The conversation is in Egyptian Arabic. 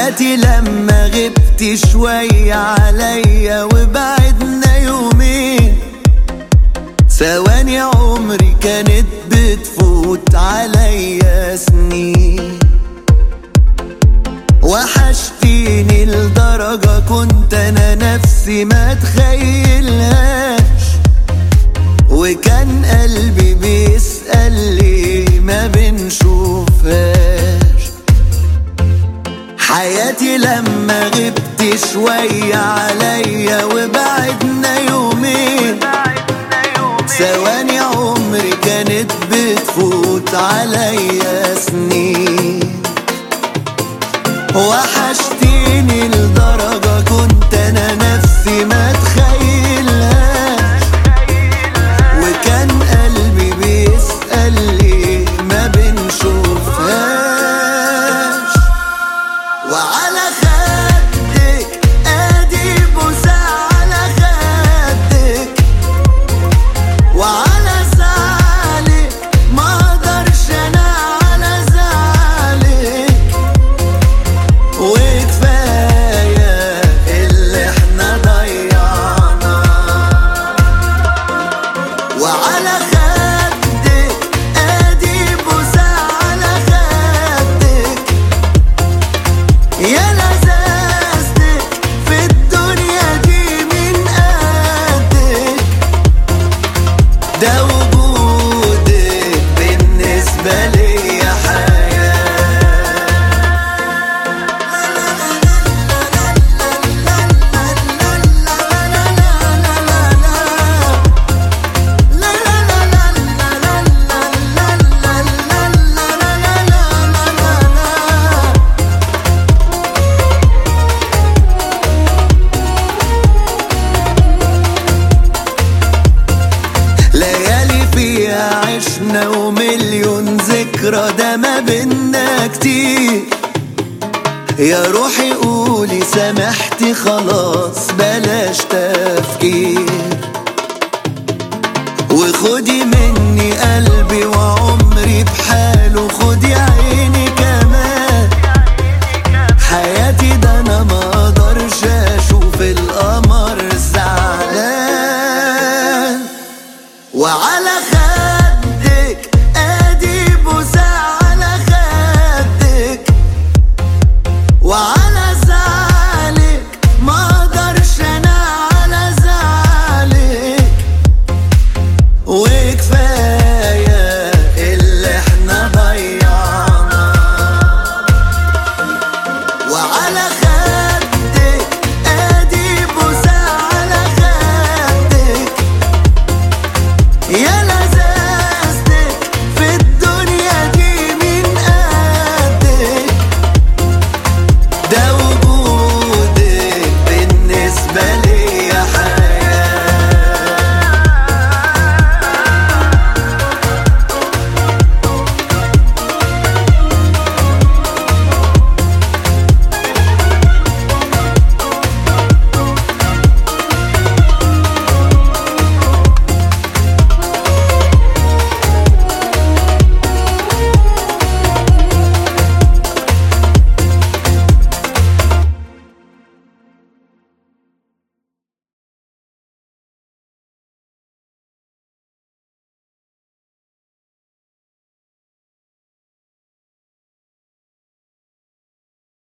حياتي لما غبت شوية عليا وبعدنا يومين ثواني عمري كانت بتفوت عليا سنين وحشتيني لدرجة كنت أنا نفسي ما تخيلهاش وكان قلبي بيسأل ليه ما بنشوفهاش حياتي لما غبت شوية عليا وبعدنا يومين ثواني عمري كانت بتفوت عليا سنين وحشتيني لدرجة كنت أنا نفسي ما تخيلهاش وكان قلبي بيسأل ليه ما بنشوفهاش وعلى خدك ادي بوسة على خدك وعلى زعلك ما اقدرش انا على زعلك وكفاية اللي احنا ضيعنا وعلى خدك ادي بوسة على خدك يا لذاذتك في الدنيا دي من قدك ده وجودك بالنسبة لي حياة ليالي فيها عشنا ومليون ذكرى ده ما بينا كتير يا روحي قولي سامحتي خلاص بلاش تفكير وخدي مني قلبي وعمري بحاله خدي عيني كمان حياتي ده انا ما اقدرش اشوف القمر زعلان وعلى خدك ادي بوسة على خدك وعلى زعلك ما اقدرش انا على زعلك وكفاية اللي احنا ضيعنا وعلى خدك